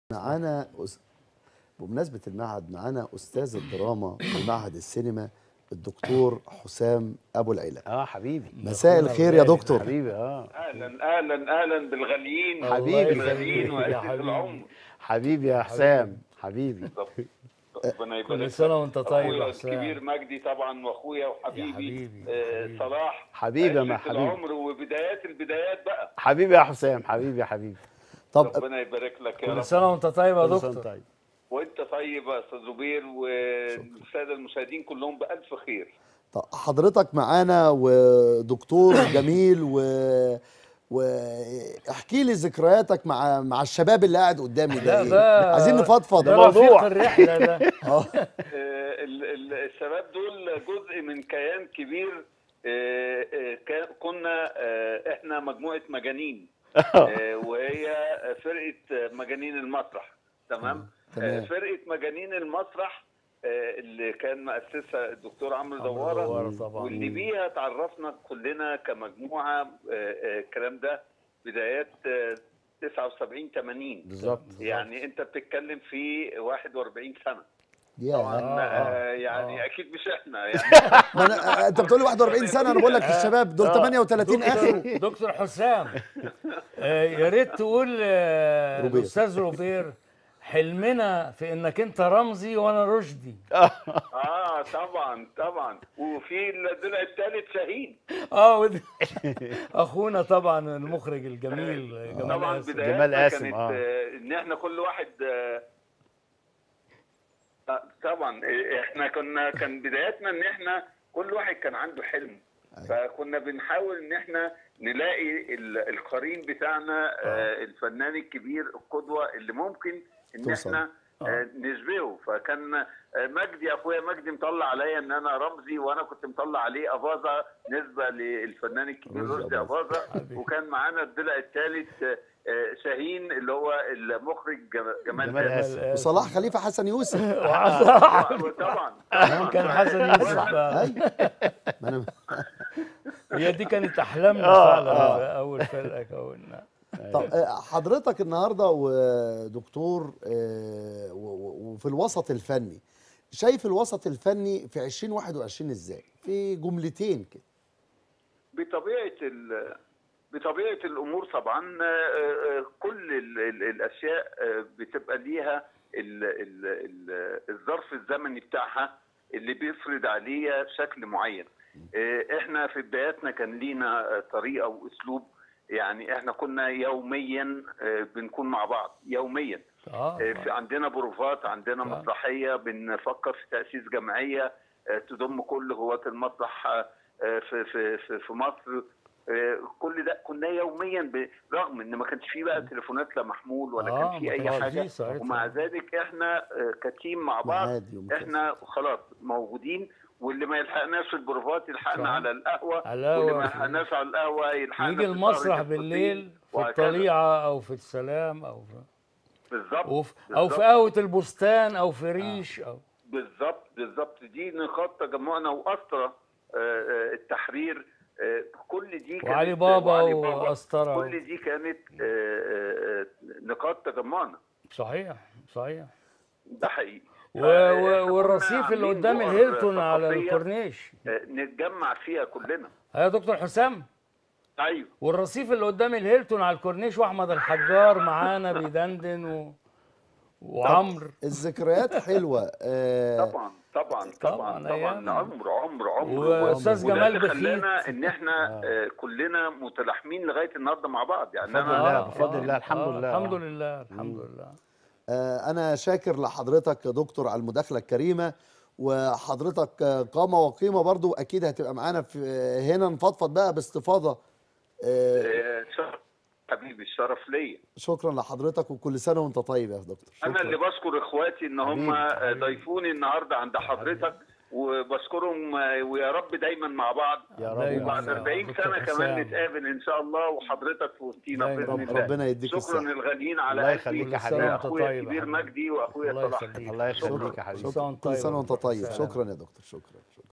معانا أس... بمناسبة المعهد معانا أستاذ الدراما بمعهد السينما الدكتور حسام أبو العلا اه حبيبي مساء الخير يا دكتور حبيبي اه اهلا اهلا اهلا بالغاليين حبيبي. بالغاليين حبيبي يا وعزة حبيبي. العمر حبيبي يا حسام حبيبي ربنا يبارك كل سنة وانت طيب اخويا يا حسام. الكبير مجدي طبعا واخويا وحبيبي حبيبي، آه حبيبي. صلاح حبيبي يا عزة حبيبي. العمر وبدايات البدايات بقى حبيبي يا حسام حبيبي يا حبيبي طب ربنا يبارك لك يا كل رب سنة وانت طيب يا كل سنة دكتور طيب وانت طيب يا استاذ زبير والساده المشاهدين كلهم بالف خير طب حضرتك معانا ودكتور جميل و واحكي لي ذكرياتك مع مع الشباب اللي قاعد قدامي ده لا إيه؟ ده عايزين نفضفض ده موضوع. رفيق الرحلة ده اه آه، ال- ال- الشباب دول جزء من كيان كبير آه، آه، كان- كنا آه، احنا مجموعه مجانين آه، وهي فرقه مجانين المسرح تمام تمام. آه، فرقه مجانين المسرح آه، اللي كان مؤسسها الدكتور عمرو عمرو دواره دوارة طبعا. واللي بيها تعرفنا كلنا كمجموعه آه، آه، الكلام ده بدايات آه، 79 80 بالظبط يعني انت بتتكلم في 41 سنه يا طبعا آه، آه آه، يعني آه. اكيد مش احنا يعني ما أنا... انت بتقول لي 41 سنه انا بقول لك الشباب دول 38 اخر دكتور, دكتور حسام آه، يا ريت تقول آه، روبير. الاستاذ روبير حلمنا في انك انت رمزي وانا رشدي اه طبعا طبعا وفي الضلع الثالث شاهين اه ودي- اخونا طبعا المخرج الجميل جمال طبعا قاسم. بداياتنا جمال قاسم، كانت آه. آه، ان احنا كل واحد آه، آه، طبعا آه، احنا كنا كان بداياتنا ان احنا كل واحد كان عنده حلم فكنا بنحاول ان احنا نلاقي ال- القرين بتاعنا آه، الفنان الكبير القدوه اللي ممكن ان توصل. احنا آه، نشبهه فكان آه، مجدي اخويا مجدي مطلع عليا ان انا رمزي وانا كنت مطلع عليه اباظه نسبه للفنان الكبير رشدي رشدي أباظة. اباظه وكان معانا الضلع الثالث آه، آه، شاهين اللي هو المخرج جم- جمال جمال قاسم. قاسم. وصلاح خليفه حسن يوسف طبعا كان حسن يوسف بقى. اي ما انا هي دي كانت احلامنا آه، فعلا آه. في اول فرقه كوننا طب آه، حضرتك النهارده ودكتور آه، و- و- وفي الوسط الفني شايف الوسط الفني في 2021 ازاي؟ في جملتين كده بطبيعه ال... بطبيعه الامور طبعا آه، آه، كل ال... ال... الاشياء آه، بتبقى ليها ال... ال... ال... الظرف الزمني بتاعها اللي بيفرض عليها شكل معين آه، احنا في بداياتنا كان لينا آه، طريقه واسلوب يعني احنا كنا يوميا آه، بنكون مع بعض يوميا اه آه، في عندنا بروفات عندنا آه. مسرحيه بنفكر في تاسيس جمعيه آه، تضم كل هواة المسرح آه، آه، في في في, في مصر آه، كل ده كنا يوميا ب- رغم ان ما كانش فيه بقى تليفونات لا محمول ولا آه، كان فيه ما اي كانش حاجه فيه ساعتها. ومع ذلك احنا آه، كتيم مع بعض معادي ومكافأة. احنا خلاص موجودين واللي ما يلحقناش في البروفات يلحقنا صح. على القهوه على القهوة. واللي ما يلحقناش على القهوه يلحقنا يجي في المسرح سهرة الفطير بالليل في وهكذا. الطليعه او في السلام او في بالظبط أو في, أو في بالظبط. قهوه البستان او في ريش او بالظبط بالظبط دي نقاط تجمعنا واسطره آه، آه، التحرير آه، كل دي كانت وعلي بابا وعلي وأسطرة. كل دي كانت آه، آه، آه، نقاط تجمعنا صحيح صحيح ده حقيقي و فإحنا و كنا والرصيف اللي عاملين قدام بؤر الهيلتون على ثقافية، الكورنيش آه، نتجمع فيها كلنا يا دكتور حسام ايوه والرصيف اللي قدام الهيلتون على الكورنيش واحمد الحجار معانا بيدندن و... وعمرو الذكريات حلوه آه، طبعا طبعا طبعاً، طبعا أيام. طبعا عمر عمر عمر وأستاذ وده جمال اللي بخيت. خلانا ان احنا آه، كلنا متلاحمين لغايه النهارده مع بعض يعني بفضل انا الله. آه، بفضل آه، الله، الحمد آه، لله. الحمد لله الحمد لله آه، أنا شاكر لحضرتك يا دكتور على المداخلة الكريمة وحضرتك آه، قامة وقيمة برضو أكيد هتبقى معانا في آه، هنا نفضفض بقى باستفاضة آه، آه، شرف حبيبي الشرف ليا شكرا لحضرتك وكل سنة وأنت طيب يا دكتور انا شكرا اللي بشكر اخواتي ان هم حبيبي، حبيبي. ضيفوني النهارده عند حضرتك وبشكرهم آه، ويا رب دايما مع بعض يا رب دايماً. وبعد يا 40 دكتور سنه كمان حسام. نتقابل ان شاء الله وحضرتك في وسطينا دايماً. باذن رب الله ربنا يديك شكرا الصحة للغاليين على الله قلبي يخليك يا كل سنة وأنت اخويا طيب يا الكبير حبيبي. مجدي واخويا الله صلاح يخليك الله يخليك شكراً. يا حبيبي كل سنة وأنت كل طيب سنة يا وأنت دكتور طيب حسام. شكرا يا دكتور شكرا